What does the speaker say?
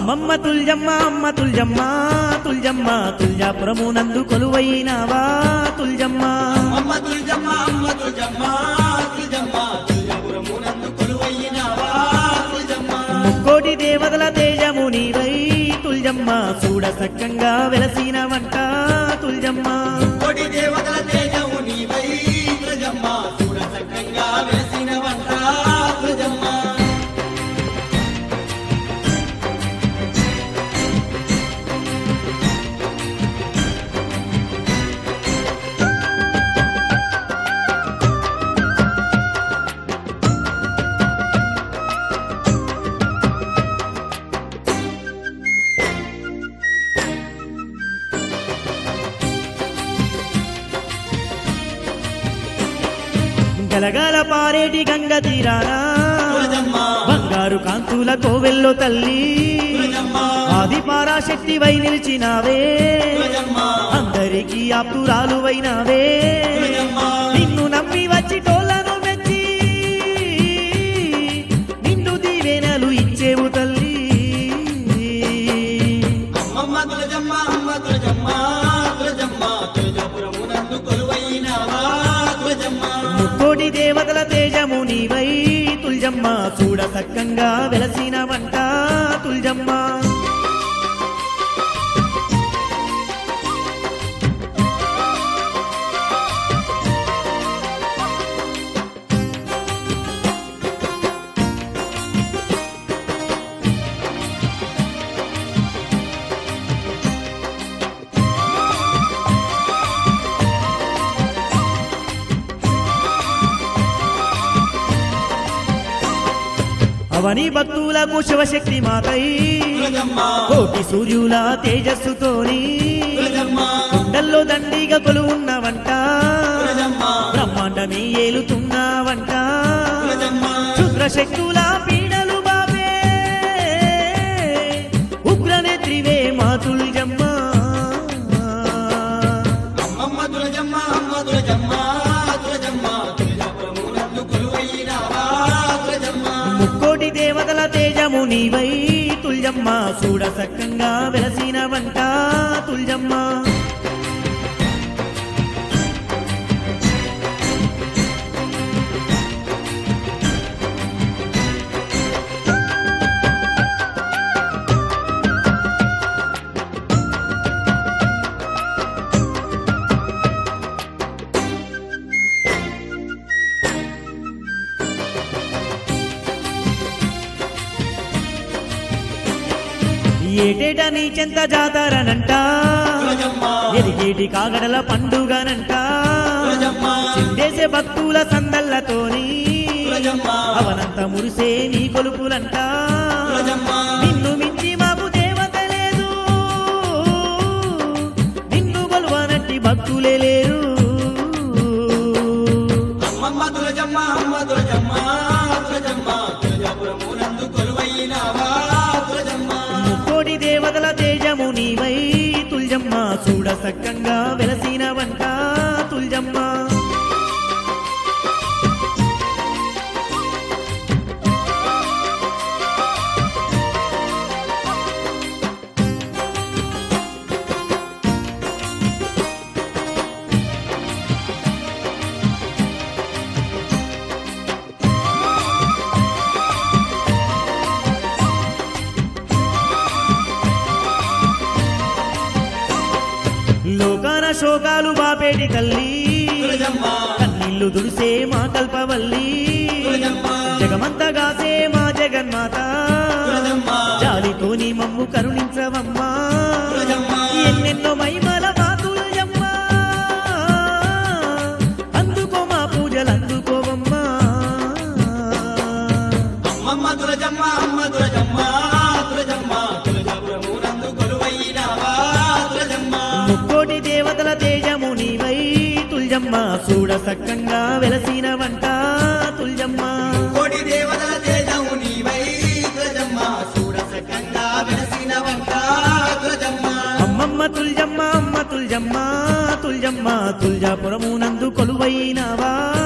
అమ్మమ్మ తుల్జమ్మ అమ్మ తుల్జమ్మ తుల్జమ్మ తుల్జాపురము నందు కొలువైనావా తుల్జమ్మ అమ్మ తుల్జమ్మ అమ్మ తుల్జమ్మ తుల్జమ్మ తుల్జపురము నందు కొలువయ్యినావా తుల్జమ్మ ముక్కోటి దేవతల తేజము నీవై తుల్జమ్మ చూడ సక్కంగా వెలసిన వంట తుల్జమ్మ కోటి దేవతల తేజము నీవై తుల్జమ్మ చూడ చక్కగా వెలసిన వంట తుల్జమ్మ గలగల పారేటి గంగ తీరానా తుల్జమ్మ బంగారు కాంతుల కోవెల్లో తల్లి తుల్జమ్మ ఆది పరాశక్తి వై నిలిచినావే తుల్జమ్మ అందరికీ ఆప్తురాలువైనావే తుల్జమ్మ నిన్ను నమ్మి వచ్చి టోలను మెచ్చి నిన్ను దీవెనలు ఇచ్చేవు తల్లి అమ్మమ్మ తులజమ్మ అమ్మ తులజమ్మ తులజమ్మ తులజపురము నందు కొలువైనావా తులజమ్మ ముక్కోటి దేవతల తేజము నీవై తుల్జమ్మ చూడ సక్కంగా వెలసిన వంట తుల్జమ్మ అవని భక్తులకు శివశక్తి మాతై తులజమ్మ కోటి సూర్యుల తేజస్సుతోని తులజమ్మ కొండల్లో దండిగా కొలువున్నవంట తులజమ్మ బ్రహ్మాండమే ఏలుతున్నవంట తులజమ్మ క్షుద్ర శక్తుల పీడలు బాబే ఉగ్రనేత్రివే మా తుల్జమ్మ అమ్మమ్మ తులజమ్మ అమ్మ తులజమ్మ తులజమ్మ తులజపురము నందు కొలువైనావా తులజమ్మ ముక్కోటి దేవతల తేజము నీవై తుల్జమ్మ చూడ సక్కంగా వెలసిన వంట తుల్జమ్మ ఏటేటా నీ చెంత జాతరనంట తులజమ్మ ఎరిగేటి కాగడల పండుగనంట తులజమ్మ చిందేసే భక్తుల సందల్లతోని తులజమ్మ అవనంత మురిసే నీ కొలుపులంట తులజమ్మ నిన్ను మించి మాకు దేవత లేదు నిన్ను కొలువనట్టి భక్తులే లేరు అమ్మమ్మ తులజమ్మ అమ్మ తులజమ్మ తులజమ్మ తులజపురము నందు కొలువైనావా తులజమ్మ ముక్కోటి దేవతల తేజము నీవై తుల్జమ్మ చూడ సక్కంగా వెలసిన వంట తుల్జమ్మ లోకాన శోకాలు బాపేటి తల్లి తులజమ్మ కన్నీళ్లు దుడిసే మా కల్పవల్లి తులజమ్మ జగమంతగాసే మా జగన్మాత తులజమ్మ జాలితోని మమ్ము కరుణించవమ్మా తులజమ్మ ఎన్నెన్నో మైమల మా తుల్జమ్మ అందుకో మా పూజలు అందుకోవమ్మా అమ్మమ్మ తులజమ్మ అమ్మ తులజమ్మ తులజమ్మ తులజపురము నందు కొలువైనావా తులజమ్మ ముక్కోటి దేవతల తేజము నీవై తుల్జమ్మ చూడ సక్కంగా వెలసిన వంట తుల్జమ్మ కోటి దేవతల తేజము నీవై తులజమ్మ చూడ సకంగా వెలసిన వంట తులజమ్మ అమ్మమ్మ తుల్జమ్మ అమ్మ తుల్జమ్మ తుల్జమ్మ తుల్జాపురము నందు కొలువైనావా